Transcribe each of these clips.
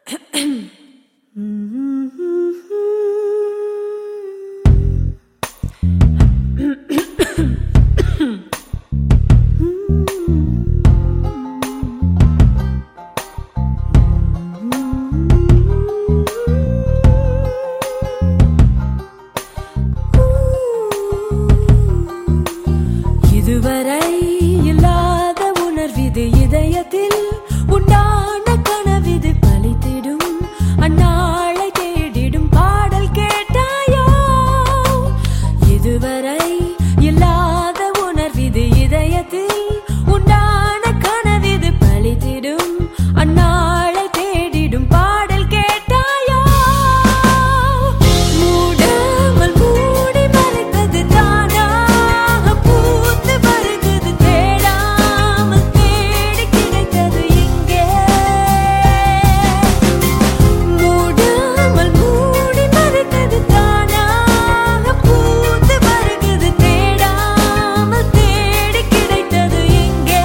இதுவரை இல்லாத உணர்விது இதயத்தில் உண்டான கனவிது பலித்திடும் அந்நாளை தேடிடும் பாடல் கேட்டாயோ இதுவரை இல்லாத உணர்விது இதயத்தில் உண்டான கனவிது பலித்திடும் அந்நாளை தேடிடும் பாடல் கேட்டாயோ மூடாமல் மூடி மறைத்தது தானாக பூத்து வருகிறது தேடாமல் தேடி கிடைத்தது இங்கே மூடாமல் மூடி மறைத்தது தானாக பூத்து வருகிறது தேடாமல் தேடி கிடைத்தது இங்கே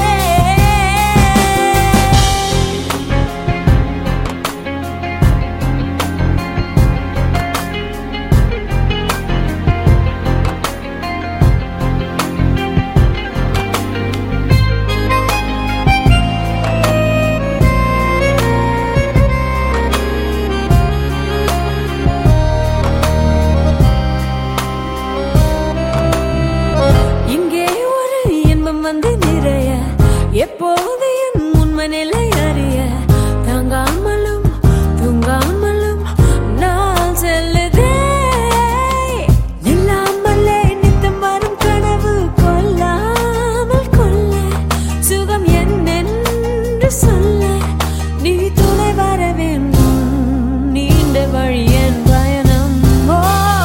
இங்கே ஒரு இன்பம் வந்து நிறைய எப்போது என் உண்மை நிலை அறிய தாங்காமலும் தூங்காமலும் நான் செல்லுதே இல்லாமலே நித்தம் வரும் கனவு கொல்லாமல் கொல்ல சுகம் என்னென்று சொல்ல நீ துணை வர வேண்டும் நீண்ட வழி என் பயணம் ஓ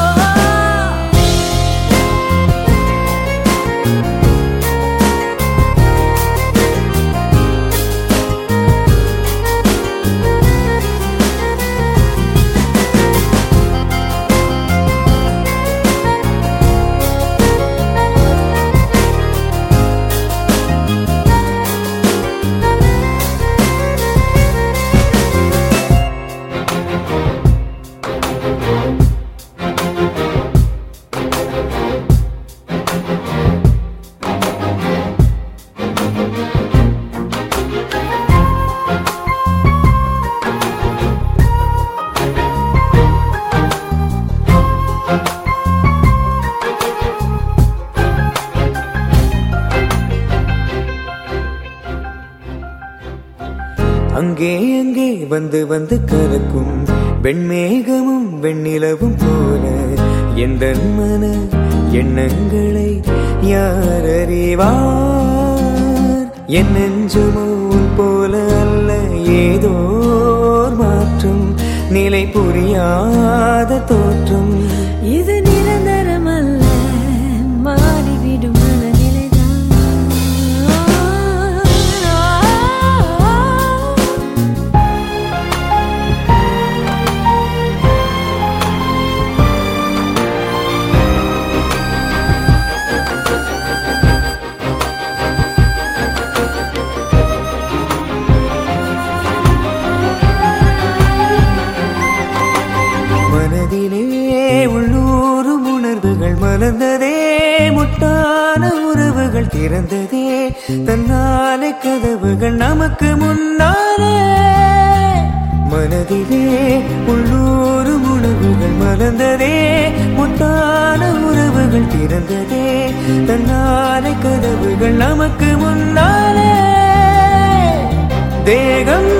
அங்கே அங்கே வந்து வந்து கலக்கும் வெண்மேகமும் வெண்ணிலவும் போல எந்த மன எண்ணங்களை யார் அறிவார் என் நெஞ்சுமோ உன் போல அல்ல ஏதோ ஓர் மாற்றம் நிலை புரியாத தோற்றம் இது நிரந்தரமல்ல மாறிவிடும் மனநிலைதான் மனதிலே உள்ளூரும் உணர்வுகள் மலர்ந்ததே முட்டான உறவுகள் திறந்ததே தன்னாலே கதவுகள் நமக்கு முன்னாலே மனதிலே உள்ளூரும் உணர்வுகள் மலர்ந்ததே முட்டான உறவுகள் திறந்ததே தன்னாலே கதவுகள் நமக்கு முன்னாலே தேகம்